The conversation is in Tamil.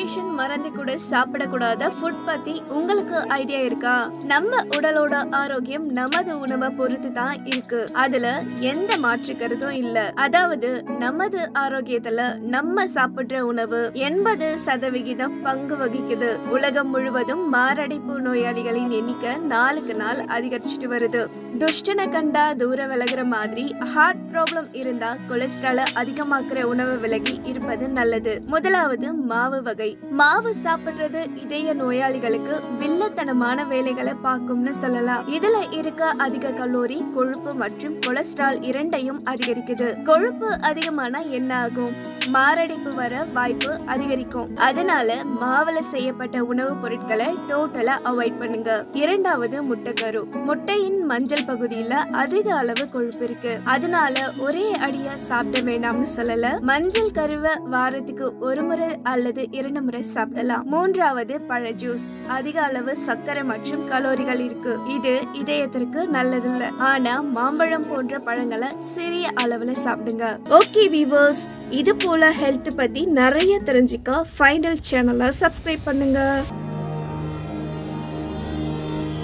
மெடிகேஷன் மறந்து கூட சாப்பிடக்கூடாத ஃபுட் பத்தி உங்களுக்கு ஐடியா இருக்கா நம்ம உடலோட ஆரோக்கியம் நமது உணவை பொறுத்து தான் இருக்கு அதுல எந்த மாற்று கருத்தும் இல்ல அதாவது நமது ஆரோக்கியத்துல நம்ம சாப்பிடுற உணவு எண்பது சதவிகிதம் பங்கு வகிக்குது உலகம் முழுவதும் மாரடைப்பு நோயாளிகளின் எண்ணிக்கை நாளுக்கு நாள் அதிகரிச்சுட்டு வருது துஷ்டனை கண்டா தூர விலகுற மாதிரி ஹார்ட் ப்ராப்ளம் இருந்தா கொலஸ்ட்ரால அதிகமாக்குற உணவு விலகி இருப்பது நல்லது முதலாவது மாவு வகை மாவு சாப்பிடுறது இதய நோயாளிகளுக்கு வில்லத்தனமான வேலைகளை பார்க்கும்னு சொல்லலாம் இதுல இருக்க அதிக கலோரி கொழுப்பு மற்றும் கொலஸ்ட்ரால் இரண்டையும் அதிகரிக்குது கொழுப்பு அதிகமானா என்ன ஆகும் மாரடைப்பு வர வாய்ப்பு அதிகரிக்கும் அதனால மாவுல செய்யப்பட்ட உணவுப் பொருட்களை டோட்டலா அவாய்ட் பண்ணுங்க இரண்டாவது முட்டைக்கரு முட்டையின் மஞ்சள் பகுதியில அதிக அளவு கொழுப்பு இருக்கு அதனால ஒரே அடியா சாப்பிட வேண்டாம்னு சொல்லல மஞ்சள் கருவை வாரத்துக்கு ஒரு முறை அல்லது இரண்டு முறை சாப்பிடலாம் மூன்றாவது பழ ஜூஸ் அதிக அளவு சர்க்கரை மற்றும் கலோரிகள் இருக்கு இது இதயத்திற்கு நல்லதில்ல ஆனா மாம்பழம் போன்ற பழங்களை சிறிய அளவுல சாப்பிடுங்க ஓகே வீவர்ஸ் இது போல ஹெல்த் பத்தி நிறைய தெரிஞ்சுக்க ஃபைனல் சேனலை சப்ஸ்கிரைப் பண்ணுங்க